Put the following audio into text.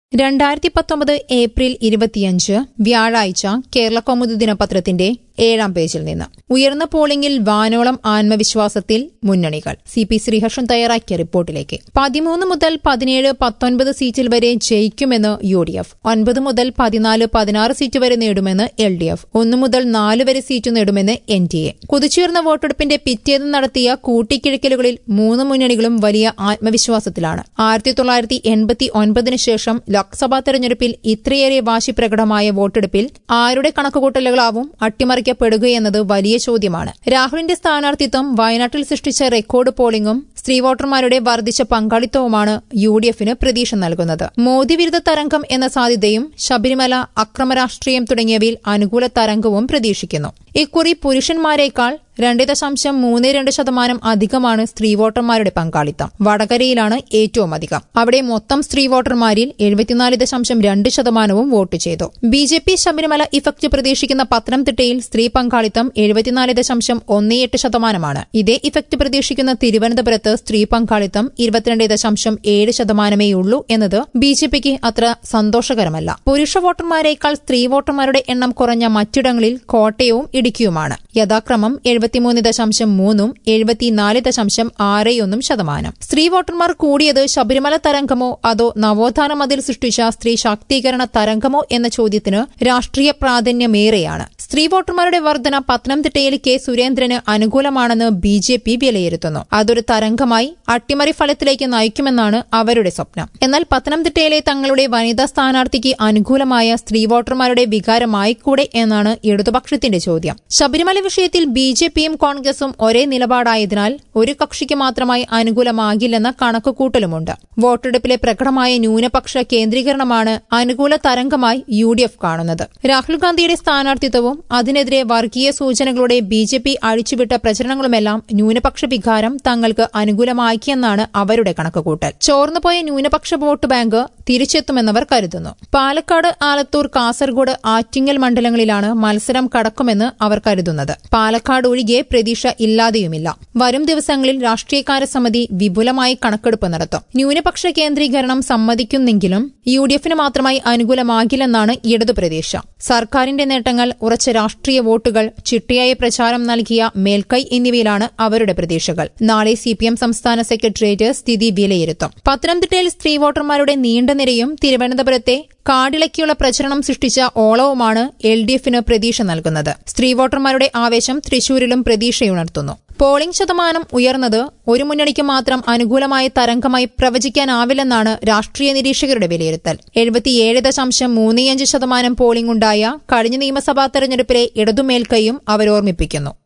രണ്ടായിരത്തി പത്തൊമ്പത് ഏപ്രിൽ ഇരുപത്തിയഞ്ച് വ്യാഴാഴ്ച കേരള കൗമുദി ദിനപത്രത്തിന്റെ ഏഴാം പേജിൽ നിന്ന് ഉയർന്ന പോളിംഗിൽ വാനോളം ആത്മവിശ്വാസത്തിൽ മുന്നണികൾ സി പി ശ്രീഹർഷൻ തയ്യാറാക്കിയ റിപ്പോർട്ടിലേക്ക് പതിമൂന്ന് മുതൽ പതിനേഴ് പത്തൊൻപത് സീറ്റിൽ വരെ ജയിക്കുമെന്ന് യു ഡി എഫ് ഒൻപത് മുതൽ പതിനാല് പതിനാറ് സീറ്റ് വരെ നേടുമെന്ന് എൽ ഡി എഫ് ഒന്ന് മുതൽ നാല് വരെ സീറ്റ് നേടുമെന്ന് എൻ ഡി എ കുതിച്ചുയർന്ന വോട്ടെടുപ്പിന്റെ പിറ്റേന്ന് നടത്തിയ കൂട്ടിക്കിഴക്കലുകളിൽ മൂന്ന് മുന്നണികളും വലിയ ആത്മവിശ്വാസത്തിലാണ് ആയിരത്തി തൊള്ളായിരത്തി എൺപത്തി ഒൻപതിന് ശേഷം ലോക്സഭാ തെരഞ്ഞെടുപ്പിൽ ഇത്രയേറെ വാശി പ്രകടമായ വോട്ടെടുപ്പിൽ ആരുടെ കണക്കുകൂട്ടലുകളാവും അട്ടിമറിക്കപ്പെടുകയെന്നത് വലിയ ചോദ്യമാണ് രാഹുലിന്റെ സ്ഥാനാർത്ഥിത്വം വയനാട്ടിൽ സൃഷ്ടിച്ച റെക്കോർഡ് പോളിംഗും സ്ത്രീ വോട്ടർമാരുടെ വർദ്ധിച്ച പങ്കാളിത്തവുമാണ് യു ഡി എഫിന് പ്രതീക്ഷ നൽകുന്നത് മോദി വിരുദ്ധ തരംഗം എന്ന സാധ്യതയും ശബരിമല അക്രമരാഷ്ട്രീയം തുടങ്ങിയവയിൽ അനുകൂല തരംഗവും പ്രതീക്ഷിക്കുന്നു ഇക്കുറി പുരുഷന്മാരെക്കാൾ രണ്ട് ദശാംശം മൂന്ന് രണ്ട് ശതമാനം അധികമാണ് സ്ത്രീ വോട്ടർമാരുടെ പങ്കാളിത്തം വടകരയിലാണ് ഏറ്റവും അധികം അവിടെ മൊത്തം സ്ത്രീ വോട്ടർമാരിൽ എഴുപത്തിനാല് ദശാംശം രണ്ട് ശതമാനവും വോട്ട് ചെയ്തു B J P Sabarimala effect പ്രതീക്ഷിക്കുന്ന പത്തനംതിട്ടയിൽ സ്ത്രീ പങ്കാളിത്തം എഴുപത്തിനാല് ദശാംശം ഒന്ന് എട്ട് ശതമാനമാണ് ഇതേ ഇഫക്ട് പ്രതീക്ഷിക്കുന്ന തിരുവനന്തപുരത്ത് സ്ത്രീ പങ്കാളിത്തം ഇരുപത്തിരണ്ട് ദശാംശം ഏഴ് ശതമാനമേയുള്ളൂ എന്നത് ബി ജെ പിക്ക് അത്ര സന്തോഷകരമല്ല പുരുഷ വോട്ടർമാരെക്കാൾ സ്ത്രീ വോട്ടർമാരുടെ എണ്ണം കുറഞ്ഞ മറ്റിടങ്ങളിൽ കോട്ടയവും ഇടുക്കിയുമാണ് യഥാക്രമം എഴുപത്തിമൂന്ന് ദശാംശം മൂന്നും എഴുപത്തിനാല് ദശാംശം ആറേയൊന്നും ശതമാനം സ്ത്രീ വോട്ടർമാർ കൂടിയത് ശബരിമല തരംഗമോ അതോ നവോത്ഥാന മതിൽ സൃഷ്ടിച്ച സ്ത്രീ ശാക്തീകരണ തരംഗമോ എന്ന ചോദ്യത്തിന് രാഷ്ട്രീയ പ്രാധാന്യമേറെയാണ് സ്ത്രീ വോട്ടർമാരുടെ വർധന പത്തനംതിട്ടയിൽ കെ സുരേന്ദ്രന് അനുകൂലമാണെന്ന് ബി ജെ പി വിലയിരുത്തുന്നു അതൊരു തരംഗമായി അട്ടിമറി ഫലത്തിലേക്ക് നയിക്കുമെന്നാണ് അവരുടെ സ്വപ്നം എന്നാൽ പത്തനംതിട്ടയിലെ തങ്ങളുടെ വനിതാ സ്ഥാനാർത്ഥിക്ക് അനുകൂലമായ സ്ത്രീ വോട്ടർമാരുടെ വികാരമായിക്കൂടെ എന്നാണ് ഇടതുപക്ഷത്തിന്റെ ചോദ്യം ശബരിമല വിഷയത്തിൽ ബി ജെ പിയും കോൺഗ്രസും ഒരേ നിലപാടായതിനാൽ ഒരു കക്ഷിക്ക് മാത്രമായി അനുകൂലമാകില്ലെന്ന കണക്കുകൂട്ടലുമുണ്ട് വോട്ടെടുപ്പിലെ പ്രകടമായ ന്യൂനപക്ഷ കേന്ദ്രീകരണമാണ് അനുകൂല തരംഗമായി യു ഡി എഫ് കാണുന്നത് രാഹുൽ ഗാന്ധിയുടെ സ്ഥാനാർത്ഥിത്വവും അതിനെതിരെ വർഗീയ സൂചനകളുടെ ബി ജെ പി അഴിച്ചുവിട്ട പ്രചരണങ്ങളുമെല്ലാം ന്യൂനപക്ഷ വികാരം തങ്ങൾക്ക് അനുകൂലമാക്കിയെന്നാണ് അവരുടെ കണക്കുകൂട്ടൽ ചോർന്നുപോയ ന്യൂനപക്ഷ വോട്ട് ബാങ്ക് തിരിച്ചെത്തുമെന്നവർ കരുതുന്നു പാലക്കാട് ആലത്തൂർ കാസർഗോഡ് ആറ്റിങ്ങൽ മണ്ഡലങ്ങളിലാണ് മത്സരം കടക്കുമെന്ന് അവർ കരുതുന്നത് പാലക്കാട് ഒഴികെ പ്രതീക്ഷ ഇല്ലാതെയുമില്ല വരും ദിവസങ്ങളിൽ രാഷ്ട്രീയകാര്യ സമിതി വിപുലമായി കണക്കെടുപ്പ് നടത്തും ന്യൂനപക്ഷ കേന്ദ്രീകരണം സമ്മതിക്കുന്നെങ്കിലും യു ഡി എഫിന് മാത്രമായി അനുകൂലമാകില്ലെന്നാണ് ഇടതു പ്രതീക്ഷ സർക്കാരിന്റെ നേട്ടങ്ങൾ ഉറച്ച രാഷ്ട്രീയ വോട്ടുകൾ ചിട്ടയായ പ്രചാരം നൽകിയ മേൽക്കൈ എന്നിവയിലാണ് അവരുടെ പ്രതീക്ഷകൾ നാളെ സിപിഎം സംസ്ഥാന സെക്രട്ടേറിയറ്റ് സ്ഥിതി വിലയിരുത്തും പത്തനംതിട്ടയിൽ സ്ത്രീ വോട്ടർമാരുടെ നീണ്ട നിരയും തിരുവനന്തപുരത്തെ കാടിളക്കിയുള്ള പ്രചരണം സൃഷ്ടിച്ച ഓളവുമാണ് എൽ ഡി എഫിന് പ്രതീക്ഷ നൽകുന്നത് സ്ത്രീ വോട്ടർമാരുടെ ആവേശം തൃശൂരിലും പ്രതീക്ഷയുണർത്തുന്നു പോളിംഗ് ശതമാനം ഉയർന്നത് ഒരു മുന്നണിക്ക് മാത്രം അനുകൂലമായ തരംഗമായി പ്രവചിക്കാനാവില്ലെന്നാണ് രാഷ്ട്രീയ നിരീക്ഷകരുടെ വിലയിരുത്തൽ എഴുപത്തിയേഴ് ദശാംശം മൂന്നിയഞ്ച് ശതമാനം പോളിംഗ് ഉണ്ടായ കഴിഞ്ഞ നിയമസഭാ തെരഞ്ഞെടുപ്പിലെ ഇടതുമേൽക്കൈയും അവരോർമ്മിപ്പിക്കുന്നു